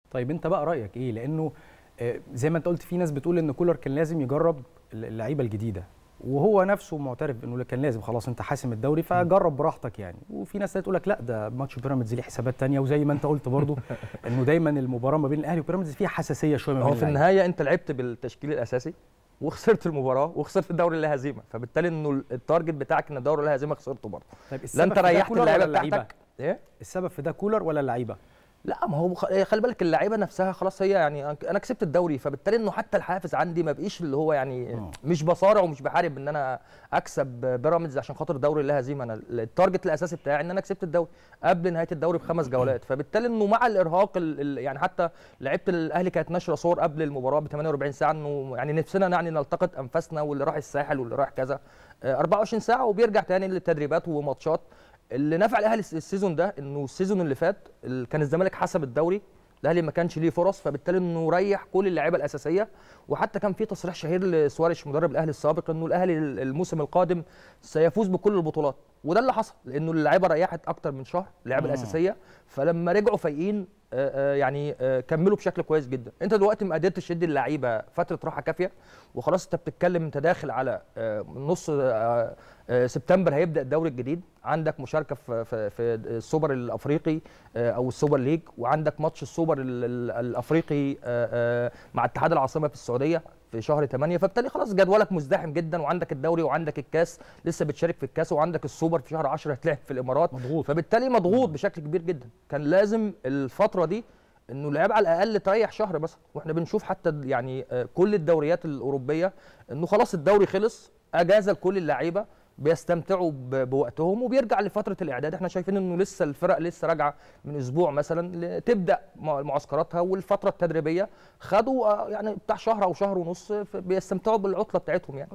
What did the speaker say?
طيب انت بقى رايك ايه لانه آه، زي ما انت قلت في ناس بتقول ان كولر كان لازم يجرب اللعيبه الجديده وهو نفسه معترف انه كان لازم خلاص انت حاسم الدوري فجرب براحتك يعني وفي ناس تقول لك لا ده ماتش بيراميدز ليه حسابات تانية وزي ما انت قلت برضو انه دايما المباراه ما بين الاهلي وبيراميدز فيها حساسيه شويه ما هو بين في اللعيبة. النهايه انت لعبت بالتشكيل الاساسي وخسرت المباراه وخسرت الدوري لا هزيمه فبالتالي انه التارجت بتاعك ان الدوري لا هزيمه خسرته برضه طيب لا السبب انت في ده ريحت كولر اللعيبه ولا اللعيبة؟ بتاعتك ايه السبب في ده كولر ولا اللعيبه لا ما هو خ- خلي بالك اللعيبه نفسها خلاص هي يعني انا كسبت الدوري فبالتالي انه حتى الحافز عندي ما بقيش اللي هو يعني آه. مش بصارع ومش بحارب ان انا اكسب بيراميدز عشان خاطر الدوري لا هزيمه انا التارجت الاساسي بتاعي ان انا كسبت الدوري قبل نهايه الدوري بخمس جولات فبالتالي انه مع الارهاق ال- ال- يعني حتى لعيبه الاهلي كانت ناشره صور قبل المباراه ب 48 ساعه انه يعني نفسنا يعني نلتقط انفاسنا واللي راح الساحل واللي راح كذا آه، 24 ساعه وبيرجع تاني للتدريبات وماتشات اللي نفع الاهلي الس- السيزون ده انه السيزون اللي فات ال- كان الزمالك حسب الدوري الاهلي ما كانش ليه فرص فبالتالي انه ريح كل اللعيبه الاساسيه وحتى كان في تصريح شهير لسواريش مدرب الاهلي السابق انه الاهلي الموسم القادم سيفوز بكل البطولات وده اللي حصل لانه اللعيبه ريحت اكتر من شهر اللعيبه مم. الاساسيه فلما رجعوا فايقين آه، آه، يعني آه، كملوا بشكل كويس جدا انت دلوقتي ما قدرتش تدي اللعيبه فتره راحه كافيه وخلاص انت بتتكلم انت داخل على آه، نص آه، آه، سبتمبر هيبدا الدوري الجديد عندك مشاركه في في في السوبر الافريقي آه، او السوبر ليج وعندك ماتش السوبر ال- ال- الافريقي آه، آه، مع اتحاد العاصمه في السعوديه في شهر 8 فبالتالي خلاص جدولك مزدحم جدا وعندك الدوري وعندك الكاس لسه بتشارك في الكاس وعندك السوبر في شهر 10 هتلعب في الامارات مضغوط فبالتالي مضغوط بشكل كبير جدا كان لازم الفتره دي انه اللعيبه على الاقل تريح شهر مثلا واحنا بنشوف حتى ال- يعني آه، كل الدوريات الاوروبيه انه خلاص الدوري خلص اجازه لكل اللعيبه بيستمتعوا ب- بوقتهم وبيرجع لفتره الاعداد احنا شايفين انه لسه الفرق لسه راجعه من اسبوع مثلا ل- تبدا مع- معسكراتها والفتره التدريبيه خدوا آه، يعني بتاع شهر او شهر ونص ف- بيستمتعوا بالعطله بتاعتهم يعني